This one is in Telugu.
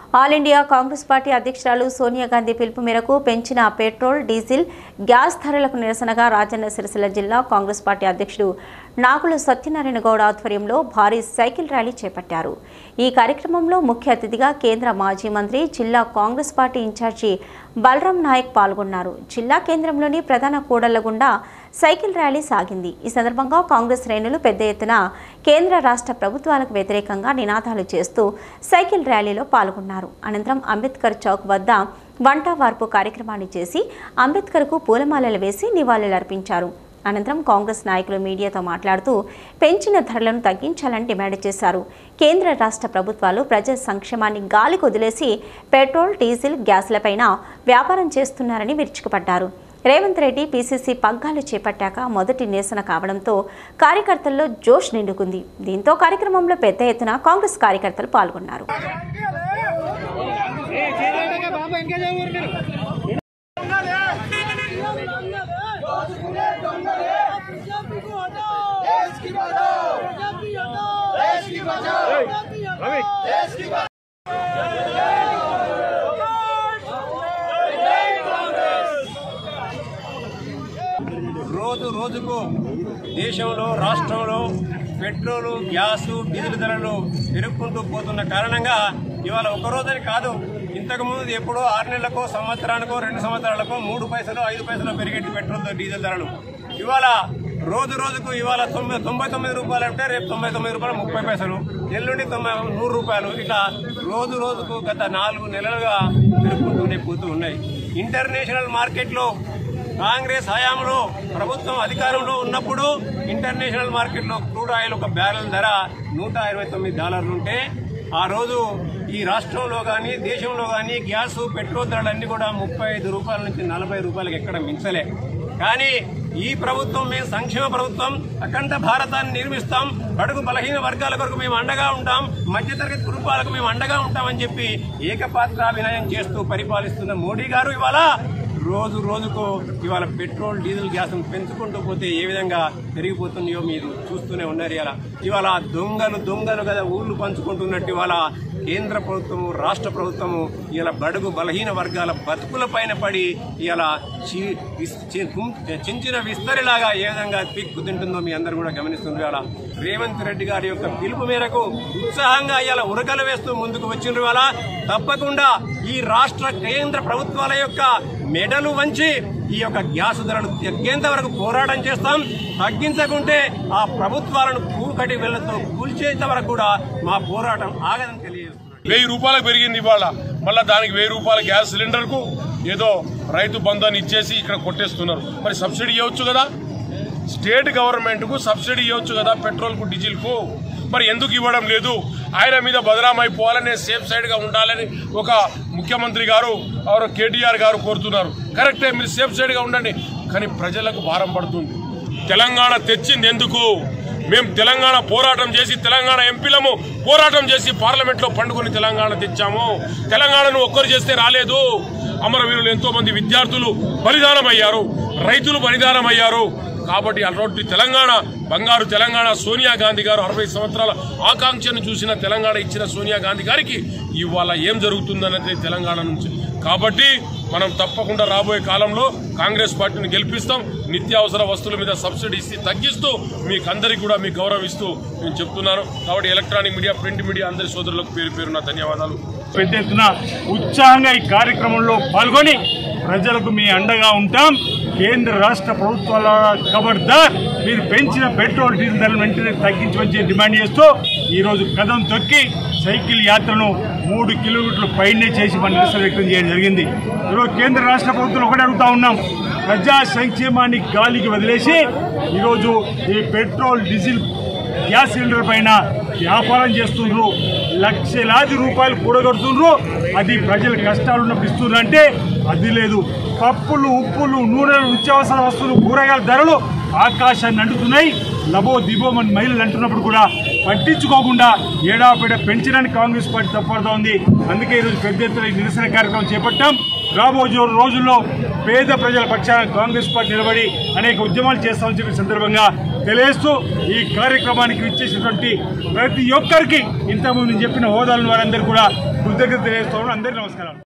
ఆల్ ఇండియా కాంగ్రెస్ పార్టీ అధ్యక్షురాలు సోనియా గాంధీ పిలుపు మేరకు పెంచిన పెట్రోల్ డీజిల్ గ్యాస్ ధరలకు నిరసనగా రాజన్న సిరిసిల్ల జిల్లా కాంగ్రెస్ పార్టీ అధ్యక్షుడు నాగుల సత్యనారాయణ గౌడ ఆధ్వర్యంలో భారీ సైకిల్ ర్యాలీ చేపట్టారు ఈ కార్యక్రమంలో ముఖ్య అతిథిగా కేంద్ర మాజీ మంత్రి జిల్లా కాంగ్రెస్ పార్టీ ఇన్ఛార్జి బలరాం నాయక్ పాల్గొన్నారు జిల్లా కేంద్రంలోని ప్రధాన కూడళ్ల గుండా సైకిల్ ర్యాలీ సాగింది ఈ సందర్భంగా కాంగ్రెస్ శ్రేణులు పెద్ద ఎత్తున కేంద్ర రాష్ట్ర ప్రభుత్వాలకు వ్యతిరేకంగా నినాదాలు చేస్తూ సైకిల్ ర్యాలీలో పాల్గొన్నారు అనంతరం అంబేద్కర్ చౌక్ వద్ద వంట వార్పు కార్యక్రమాన్ని చేసి అంబేద్కర్కు పూలమాలలు వేసి నివాళులర్పించారు అనంతరం కాంగ్రెస్ నాయకులు మీడియాతో మాట్లాడుతూ పెంచిన ధరలను తగ్గించాలని డిమాండ్ చేశారు కేంద్ర రాష్ట్ర ప్రభుత్వాలు ప్రజా సంక్షేమాన్ని గాలికి వదిలేసి పెట్రోల్ డీజిల్ గ్యాస్లపైన వ్యాపారం చేస్తున్నారని విరుచుకుపడ్డారు రేవంత్ రెడ్డి పీసీసీ పగ్గాలు చేపట్టాక మొదటి నిరసన కావడంతో కార్యకర్తల్లో జోష్ నిండుకుంది దీంతో కార్యక్రమంలో పెద్ద ఎత్తున కాంగ్రెస్ కార్యకర్తలు పాల్గొన్నారు రోజు రోజుకు దేశంలో రాష్ట్రంలో పెట్రోలు గ్యాసు డీజిల్ ధరలు పెరుగుకుంటూ పోతున్న కారణంగా ఇవాళ ఒక రోజని కాదు ఇంతకు ముందు ఎప్పుడో ఆరు నెలలకో సంవత్సరానికో రెండు సంవత్సరాలకో మూడు పైసలు ఐదు పైసలు పెరిగేటి పెట్రోల్ డీజిల్ ధరలు ఇవాళ రోజు రోజుకు ఇవాళ తొంభై తొంభై తొమ్మిది రూపాయలు అంటే రేపు తొంభై తొమ్మిది రూపాయలు ముప్పై పైసలు ఎల్లుండి తొంభై నూరు రూపాయలు ఇట్లా రోజు రోజుకు గత నాలుగు నెలలుగా పెరుగుకుంటూనే పోతూ ఉన్నాయి ఇంటర్నేషనల్ మార్కెట్లో కాంగ్రెస్ హయాంలో ప్రభుత్వం అధికారంలో ఉన్నప్పుడు ఇంటర్నేషనల్ మార్కెట్లో క్రూడ్ ఆయిల్ ఒక బ్యారెల్ ధర నూట ఇరవై తొమ్మిది డాలర్లు ఉంటే ఆ రోజు ఈ రాష్ట్రంలో కానీ దేశంలో కానీ గ్యాస్ పెట్రోల్ ధరలన్నీ కూడా ముప్పై ఐదు రూపాయల నుంచి నలభై రూపాయలకు ఎక్కడ మించలే కానీ ఈ ప్రభుత్వం మేము సంక్షేమ ప్రభుత్వం అఖండ భారతాన్ని నిర్మిస్తాం బడుగు బలహీన వర్గాల కొరకు మేము అండగా ఉంటాం మధ్యతరగతి కుటుంబాలకు మేము అండగా ఉంటామని చెప్పి ఏకపాత్రాభినయం చేస్తూ పరిపాలిస్తున్న మోడీ గారు ఇవాళ రోజు రోజుకు ఇవాళ పెట్రోల్ డీజిల్ గ్యాస్ పెంచుకుంటూ పోతే ఏ విధంగా పెరిగిపోతున్నాయో మీరు చూస్తూనే ఉన్నారు ఇవాళ ఇవాళ దొంగలు దొంగలు కదా ఊళ్ళు పంచుకుంటున్నట్టు ఇవాళ కేంద్ర ప్రభుత్వము రాష్ట్ర ప్రభుత్వము ఇలా బడుగు బలహీన వర్గాల బతుకుల పైన పడి ఇలా చి- విస్- చి- గుం- చించిన విస్తరిలాగా ఏ విధంగా పిక్కు తింటుందో మీ అందరూ కూడా గమనిస్తున్నారు ఇవాళ రేవంత్ రెడ్డి గారి యొక్క పిలుపు మేరకు ఉత్సాహంగా ఇలా ఉరకలు వేస్తూ ముందుకు వచ్చిండ్రు ఇవాళ తప్పకుండా ఈ రాష్ట్ర కేంద్ర ప్రభుత్వాల యొక్క మెడలు వంచి ఈ యొక్క గ్యాస్ ధరలు తగ్గేంత వరకు పోరాటం చేస్తాం తగ్గించకుంటే ఆ ప్రభుత్వాలను కూకటి వెళ్లతో కూల్చేంత వరకు కూడా మా పోరాటం ఆగదని తెలియజేస్తున్నాం వెయ్యి రూపాయలకు పెరిగింది ఇవాళ మళ్ళీ దానికి వెయ్యి రూపాయల గ్యాస్ సిలిండర్ కు ఏదో రైతు బంధాన్ని ఇచ్చేసి ఇక్కడ కొట్టేస్తున్నారు మరి సబ్సిడీ ఇవ్వచ్చు కదా స్టేట్ గవర్నమెంట్ కు సబ్సిడీ ఇవ్వచ్చు కదా పెట్రోల్ కు డీజిల్ కు మరి ఎందుకు ఇవ్వడం లేదు ఆయన మీద బదనామైపోవాలని సేఫ్ సైడ్ గా ఉండాలని ఒక ముఖ్యమంత్రి గారు ఎవరో కేటీఆర్ గారు కోరుతున్నారు కరెక్టే మీరు సేఫ్ సైడ్ గా ఉండండి కానీ ప్రజలకు భారం పడుతుంది తెలంగాణ తెచ్చింది ఎందుకు మేము తెలంగాణ పోరాటం చేసి తెలంగాణ ఎంపీలము పోరాటం చేసి పార్లమెంట్ లో పండుకొని తెలంగాణ తెచ్చాము తెలంగాణను ఒక్కరు చేస్తే రాలేదు అమరవీరులు ఎంతో మంది విద్యార్థులు బలిదానం అయ్యారు రైతులు బలిదానం అయ్యారు కాబట్టి అటువంటి తెలంగాణ బంగారు తెలంగాణ సోనియా గాంధీ గారు అరవై సంవత్సరాల ఆకాంక్షను చూసిన తెలంగాణ ఇచ్చిన సోనియా గాంధీ గారికి ఇవాళ ఏం జరుగుతుందనేది తెలంగాణ నుంచి కాబట్టి మనం తప్పకుండా రాబోయే కాలంలో కాంగ్రెస్ పార్టీని గెలిపిస్తాం నిత్యావసర వస్తువుల మీద సబ్సిడీ ఇస్తే తగ్గిస్తూ మీకు అందరికీ కూడా మీకు గౌరవిస్తూ నేను చెప్తున్నాను కాబట్టి ఎలక్ట్రానిక్ మీడియా ప్రింట్ మీడియా అందరి సోదరులకు పేరు పేరున ధన్యవాదాలు పెద్ద ఎత్తున ఉత్సాహంగా ఈ కార్యక్రమంలో పాల్గొని ప్రజలకు మీ అండగా ఉంటాం కేంద్ర రాష్ట్ర ప్రభుత్వాల ఖబర్దార్ మీరు పెంచిన పెట్రోల్ డీజిల్ ధరలు వెంటనే తగ్గించవచ్చని డిమాండ్ చేస్తూ ఈరోజు కదం తొక్కి సైకిల్ యాత్రను మూడు కిలోమీటర్ల పైనే చేసి మన నిరసన వ్యక్తం చేయడం జరిగింది ఈరోజు కేంద్ర రాష్ట్ర ప్రభుత్వం ఒకటే అడుగుతా ఉన్నాం ప్రజా సంక్షేమాన్ని గాలికి వదిలేసి ఈరోజు ఈ పెట్రోల్ డీజిల్ గ్యాస్ సిలిండర్ పైన వ్యాపారం చేస్తుండ్రు లక్షలాది రూపాయలు కూడగడుతుండ్రు అది ప్రజల కష్టాలు ఉన్నప్పుడు ఇస్తున్నారు అంటే అది లేదు పప్పులు ఉప్పులు నూనెలు నిత్యావసర వస్తువులు కూరగాయల ధరలు ఆకాశాన్ని అంటుతున్నాయి లబో దిబోమని మహిళలు అంటున్నప్పుడు కూడా పట్టించుకోకుండా ఏడాపేట పెంచడానికి కాంగ్రెస్ పార్టీ తప్పడుతూ ఉంది అందుకే ఈరోజు పెద్ద ఎత్తున ఈ నిరసన కార్యక్రమం చేపట్టాం రాబోయే రోజుల్లో పేద ప్రజల పక్షాన కాంగ్రెస్ పార్టీ నిలబడి అనేక ఉద్యమాలు చేస్తామని చెప్పిన సందర్భంగా తెలియజేస్తూ ఈ కార్యక్రమానికి ఇచ్చేసినటువంటి ప్రతి ఒక్కరికి ఇంతకుముందు నేను చెప్పిన హోదాలను వారందరూ కూడా కృతజ్ఞత తెలియజేస్తున్నాను అందరికీ నమస్కారం